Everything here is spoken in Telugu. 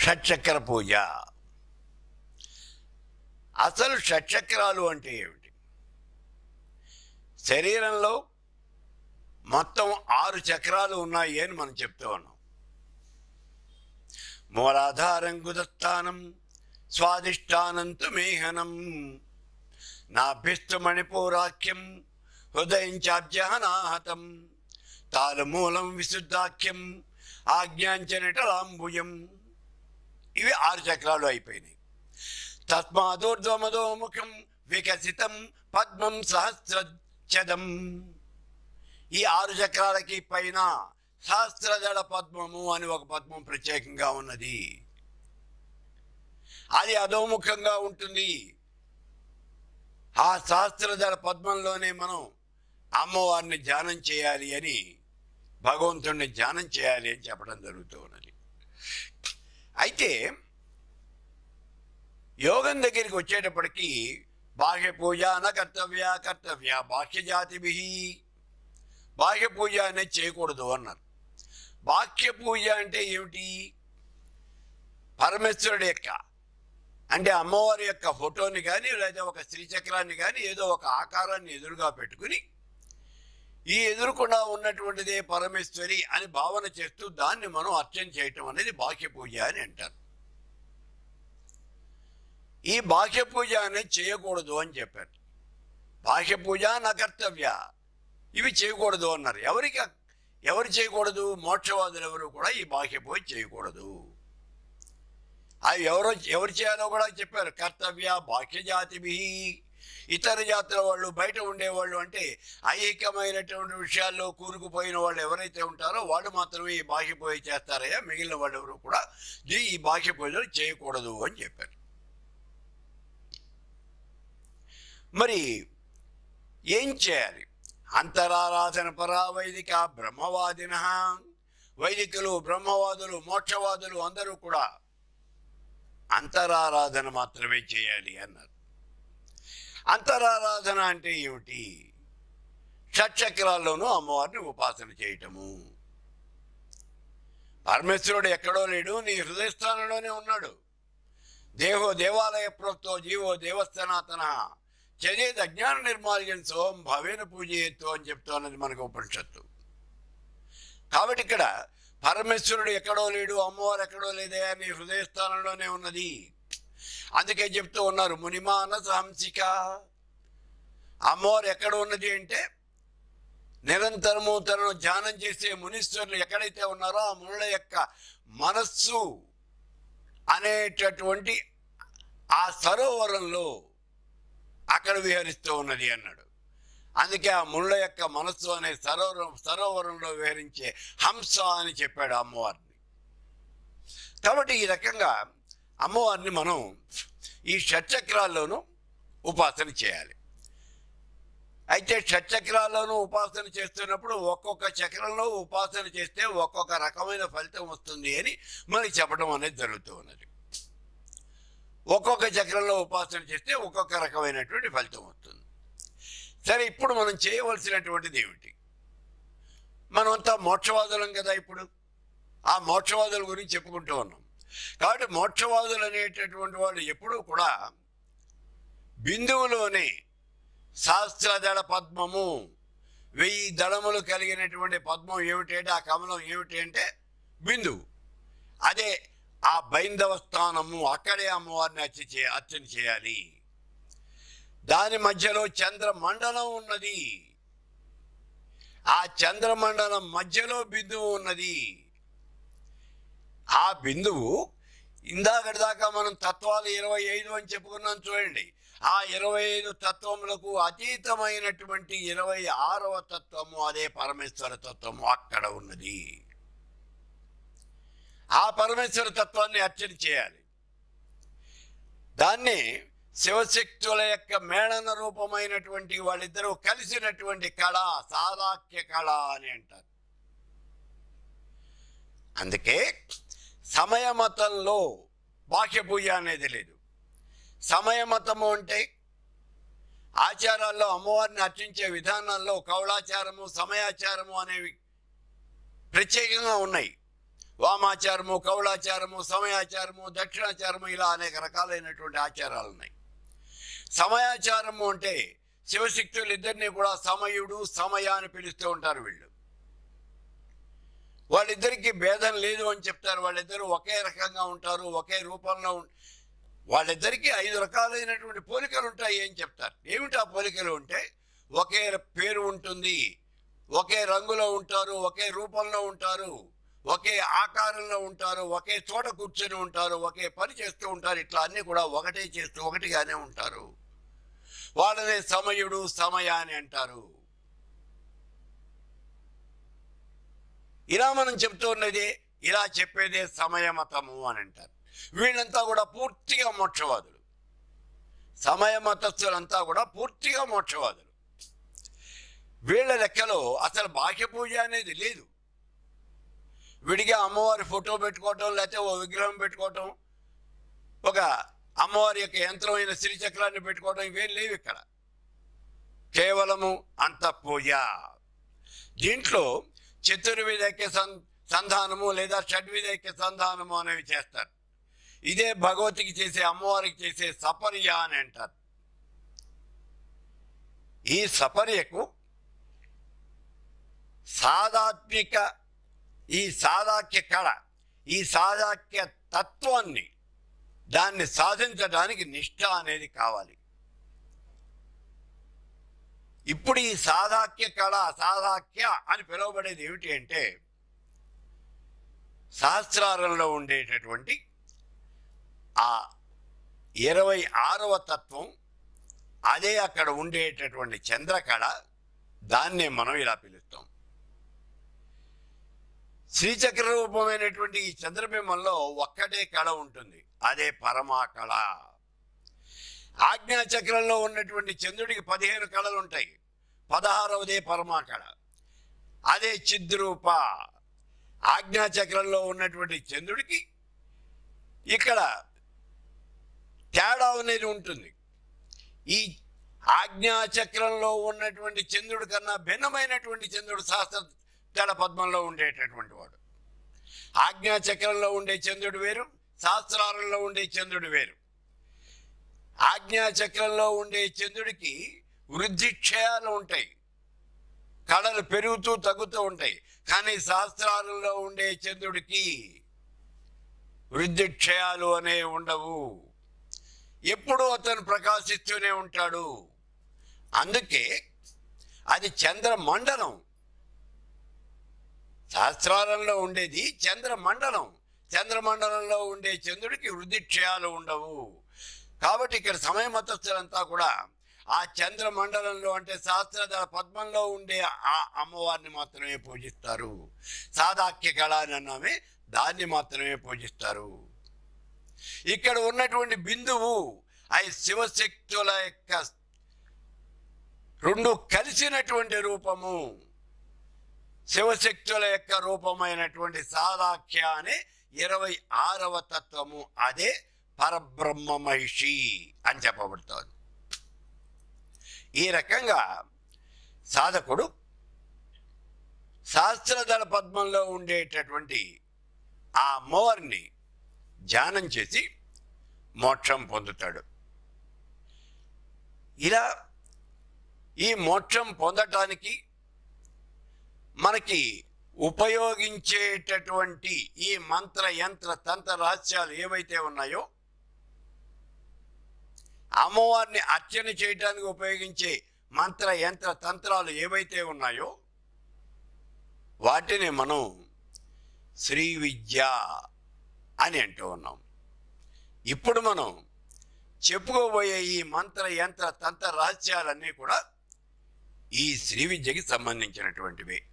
షట్చక్ర పూజ అసలు షట్చక్రాలు అంటే ఏమిటి శరీరంలో మొత్తం ఆరు చక్రాలు ఉన్నాయి అని మనం చెప్తూ ఉన్నాం మూలాధారం గుదస్థానం స్వాదిష్టానంతు మేహనం నాభ్యస్తు మణిపూరాఖ్యం హృదయం చాబ్జహనాహతం తాళమూలం విశుద్ధాఖ్యం ఆజ్ఞాంచనటలాంబుయం ఇవి ఆరు చక్రాలు అయిపోయినాయి తస్మాదోర్ధ్వమదోముఖం వికసితం పద్మం సహస్రచదం ఈ ఆరు చక్రాలకి పైన సహస్రదళ పద్మము అని ఒక పద్మం ప్రత్యేకంగా ఉన్నది అది అధోముఖంగా ఉంటుంది ఆ సహస్రదళ పద్మంలోనే మనం అమ్మవారిని ధ్యానం చేయాలి అని భగవంతుడిని ధ్యానం చేయాలి అని చెప్పడం జరుగుతూ ఉన్నది అయితే యోగం దగ్గరికి వచ్చేటప్పటికి బాహ్య పూజ న కర్తవ్య కర్తవ్య బాహ్య జాతిభి బాహ్య పూజ అనేది చేయకూడదు అన్నారు బాహ్య పూజ అంటే ఏమిటి పరమేశ్వరుడు యొక్క అంటే అమ్మవారి యొక్క ఫోటోని కానీ లేదా ఒక శ్రీచక్రాన్ని కానీ ఏదో ఒక ఆకారాన్ని ఎదురుగా పెట్టుకుని ఈ ఎదురుకుండా ఉన్నటువంటిదే పరమేశ్వరి అని భావన చేస్తూ దాన్ని మనం అర్చన చేయటం అనేది బాహ్య పూజ అని అంటారు ఈ బాహ్య పూజ అనేది చేయకూడదు అని చెప్పారు బాహ్య పూజ నా కర్తవ్య ఇవి చేయకూడదు అన్నారు ఎవరికి ఎవరు చేయకూడదు మోక్షవాదులు ఎవరు కూడా ఈ బాహ్య పూజ చేయకూడదు అవి ఎవరో ఎవరు చేయాలో కూడా చెప్పారు కర్తవ్య బాహ్య జాతిభి ఇతర జాతుల వాళ్ళు బయట ఉండేవాళ్ళు అంటే ఐహికమైనటువంటి విషయాల్లో కూరుకుపోయిన వాళ్ళు ఎవరైతే ఉంటారో వాళ్ళు మాత్రమే ఈ బాహ్య పూజ చేస్తారయ్యా మిగిలిన వాళ్ళు ఎవరు కూడా ఈ ఈ బాహ్య పూజలు చేయకూడదు అని చెప్పారు మరి ఏం చేయాలి అంతరారాధన పరా వైదిక బ్రహ్మవాదిన వైదికులు బ్రహ్మవాదులు మోక్షవాదులు అందరూ కూడా అంతరారాధన మాత్రమే చేయాలి అన్నారు అంతరారాధన అంటే ఏమిటి షట్చక్రాల్లోనూ అమ్మవారిని ఉపాసన చేయటము పరమేశ్వరుడు ఎక్కడో లేడు నీ హృదయస్థానంలోనే ఉన్నాడు దేహో దేవాలయ ప్రోక్తో జీవో దేవస్థానాతన చర్యేది అజ్ఞాన నిర్మాల్యం సోం భవేన పూజయత్తు అని చెప్తున్నది మనకు ఉపనిషత్తు కాబట్టి ఇక్కడ పరమేశ్వరుడు ఎక్కడో లేడు అమ్మవారు ఎక్కడో లేదే నీ హృదయస్థానంలోనే ఉన్నది అందుకే చెప్తూ ఉన్నారు మునిమానస హంసిక అమ్మవారు ఎక్కడ ఉన్నది అంటే నిరంతరము తనను ధ్యానం చేసే మునీశ్వరులు ఎక్కడైతే ఉన్నారో ఆ మునుల యొక్క మనస్సు అనేటటువంటి ఆ సరోవరంలో అక్కడ విహరిస్తూ ఉన్నది అన్నాడు అందుకే ఆ ముళ్ళ యొక్క మనస్సు అనే సరోవరం సరోవరంలో విహరించే హంస అని చెప్పాడు అమ్మవారిని కాబట్టి ఈ రకంగా అమ్మవారిని మనం ఈ షట్చక్రాల్లోనూ ఉపాసన చేయాలి అయితే షట్చక్రాల్లోనూ ఉపాసన చేస్తున్నప్పుడు ఒక్కొక్క చక్రంలో ఉపాసన చేస్తే ఒక్కొక్క రకమైన ఫలితం వస్తుంది అని మనకి చెప్పడం అనేది జరుగుతూ ఉన్నది ఒక్కొక్క చక్రంలో ఉపాసన చేస్తే ఒక్కొక్క రకమైనటువంటి ఫలితం వస్తుంది సరే ఇప్పుడు మనం చేయవలసినటువంటిది ఏమిటి మనమంతా మోక్షవాదులం కదా ఇప్పుడు ఆ మోక్షవాదుల గురించి చెప్పుకుంటూ ఉన్నాం కాబట్టి మోక్షవాదులు అనేటటువంటి వాళ్ళు ఎప్పుడూ కూడా బిందువులోనే సహస్రదళ పద్మము వెయ్యి దళములు కలిగినటువంటి పద్మం ఏమిటి అంటే ఆ కమలం ఏమిటి అంటే బిందువు అదే ఆ బైందవ స్థానము అక్కడే అమ్మవారిని అర్చన చే అర్చన చేయాలి దాని మధ్యలో చంద్రమండలం ఉన్నది ఆ చంద్రమండలం మధ్యలో బిందువు ఉన్నది ఆ బిందువు ఇందాకటి దాకా మనం తత్వాలు ఇరవై ఐదు అని చెప్పుకున్నాం చూడండి ఆ ఇరవై ఐదు తత్వములకు అతీతమైనటువంటి ఇరవై ఆరవ తత్వము అదే పరమేశ్వర తత్వము అక్కడ ఉన్నది ఆ పరమేశ్వర తత్వాన్ని అర్చన చేయాలి దాన్ని శివశక్తుల యొక్క మేళన రూపమైనటువంటి వాళ్ళిద్దరూ కలిసినటువంటి కళ సాదాక్య కళ అని అంటారు అందుకే సమయమతంలో బాహ్య పూజ అనేది లేదు సమయమతము అంటే ఆచారాల్లో అమ్మవారిని అర్చించే విధానాల్లో కౌళాచారము సమయాచారము అనేవి ప్రత్యేకంగా ఉన్నాయి వామాచారము కౌళాచారము సమయాచారము దక్షిణాచారము ఇలా అనేక రకాలైనటువంటి ఆచారాలు ఉన్నాయి సమయాచారము అంటే శివశక్తులు ఇద్దరిని కూడా సమయుడు సమయ అని పిలుస్తూ ఉంటారు వీళ్ళు వాళ్ళిద్దరికి భేదం లేదు అని చెప్తారు వాళ్ళిద్దరూ ఒకే రకంగా ఉంటారు ఒకే రూపంలో ఉం- వాళ్ళిద్దరికీ ఐదు రకాలైనటువంటి పోలికలు ఉంటాయి అని చెప్తారు ఏమిటి ఆ పోలికలు ఉంటే ఒకే పేరు ఉంటుంది ఒకే రంగులో ఉంటారు ఒకే రూపంలో ఉంటారు ఒకే ఆకారంలో ఉంటారు ఒకే చోట కూర్చొని ఉంటారు ఒకే పని చేస్తూ ఉంటారు ఇట్లా అన్నీ కూడా ఒకటే చేస్తూ ఒకటిగానే ఉంటారు వాళ్ళనే సమయుడు సమయ అని అంటారు ఇలా మనం చెప్తూ ఉన్నది ఇలా చెప్పేదే సమయమతము అని అంటారు వీళ్ళంతా కూడా పూర్తిగా మోక్షవాదులు సమయమతస్థులంతా కూడా పూర్తిగా మోక్షవాదులు వీళ్ళ లెక్కలో అసలు బాహ్య పూజ అనేది లేదు విడిగా అమ్మవారి ఫోటో పెట్టుకోవటం లేకపోతే ఓ విగ్రహం పెట్టుకోవటం ఒక అమ్మవారి యొక్క యంత్రమైన శ్రీచక్రాన్ని పెట్టుకోవటం ఇవేం లేవు ఇక్కడ కేవలము అంత పూజ దీంట్లో చతుర్విధైక్య సం సంధానము లేదా షడ్విధైక్య సంధానము అనేవి చేస్తారు ఇదే భగవతికి చేసే అమ్మవారికి చేసే సపర్య అని అంటారు ఈ సపర్యకు సాదాత్మిక ఈ సాదాక్య కళ ఈ సాదాక్య తత్వాన్ని దాన్ని సాధించడానికి నిష్ఠ అనేది కావాలి ఇప్పుడు ఈ సాదాక్య కళ సాదాక్య అని పిలువబడేది ఏమిటి అంటే సహస్రారంలో ఉండేటటువంటి ఆ ఇరవై ఆరవ తత్వం అదే అక్కడ ఉండేటటువంటి చంద్రకళ దాన్నే మనం ఇలా పిలుస్తాం శ్రీచక్ర రూపమైనటువంటి ఈ చంద్రబింబంలో ఒక్కటే కళ ఉంటుంది అదే పరమా కళ ఆజ్ఞాచక్రంలో ఉన్నటువంటి చంద్రుడికి పదిహేను కళలు ఉంటాయి పదహారవదే పరమా కళ అదే చిద్రూప ఆజ్ఞాచక్రంలో ఉన్నటువంటి చంద్రుడికి ఇక్కడ తేడా అనేది ఉంటుంది ఈ ఆజ్ఞాచక్రంలో ఉన్నటువంటి చంద్రుడి కన్నా భిన్నమైనటువంటి చంద్రుడు శాస్త్ర తేడ పద్మంలో ఉండేటటువంటి వాడు ఆజ్ఞాచక్రంలో ఉండే చంద్రుడు వేరు శాస్త్రారంలో ఉండే చంద్రుడు వేరు ఆజ్ఞాచక్రంలో ఉండే చంద్రుడికి వృద్ధి క్షయాలు ఉంటాయి కళలు పెరుగుతూ తగ్గుతూ ఉంటాయి కానీ శాస్త్రాలలో ఉండే చంద్రుడికి వృద్ధి క్షయాలు అనేవి ఉండవు ఎప్పుడూ అతను ప్రకాశిస్తూనే ఉంటాడు అందుకే అది చంద్రమండలం శాస్త్రాలలో ఉండేది చంద్రమండలం చంద్రమండలంలో ఉండే చంద్రుడికి వృద్ధి క్షయాలు ఉండవు కాబట్టి ఇక్కడ సమయమతస్థులంతా కూడా ఆ చంద్రమండలంలో అంటే శాస్త్రధర పద్మంలో ఉండే ఆ అమ్మవారిని మాత్రమే పూజిస్తారు సాదాక్య కళ అని అన్నామే దాన్ని మాత్రమే పూజిస్తారు ఇక్కడ ఉన్నటువంటి బిందువు అవి శివశక్తుల యొక్క రెండు కలిసినటువంటి రూపము శివశక్తుల యొక్క రూపమైనటువంటి సాదాఖ్య అనే ఇరవై ఆరవ తత్వము అదే పరబ్రహ్మ మహిషి అని చెప్పబడుతోంది ఈ రకంగా సాధకుడు శాస్త్రదళ పద్మంలో ఉండేటటువంటి ఆ అమ్మవారిని ధ్యానం చేసి మోక్షం పొందుతాడు ఇలా ఈ మోక్షం పొందటానికి మనకి ఉపయోగించేటటువంటి ఈ మంత్ర యంత్ర తంత్ర రహస్యాలు ఏవైతే ఉన్నాయో అమ్మవారిని అర్చన చేయడానికి ఉపయోగించే మంత్ర యంత్ర తంత్రాలు ఏవైతే ఉన్నాయో వాటిని మనం శ్రీ విద్య అని అంటూ ఉన్నాం ఇప్పుడు మనం చెప్పుకోబోయే ఈ మంత్ర యంత్ర తంత్ర రహస్యాలన్నీ కూడా ఈ శ్రీ విద్యకి సంబంధించినటువంటివి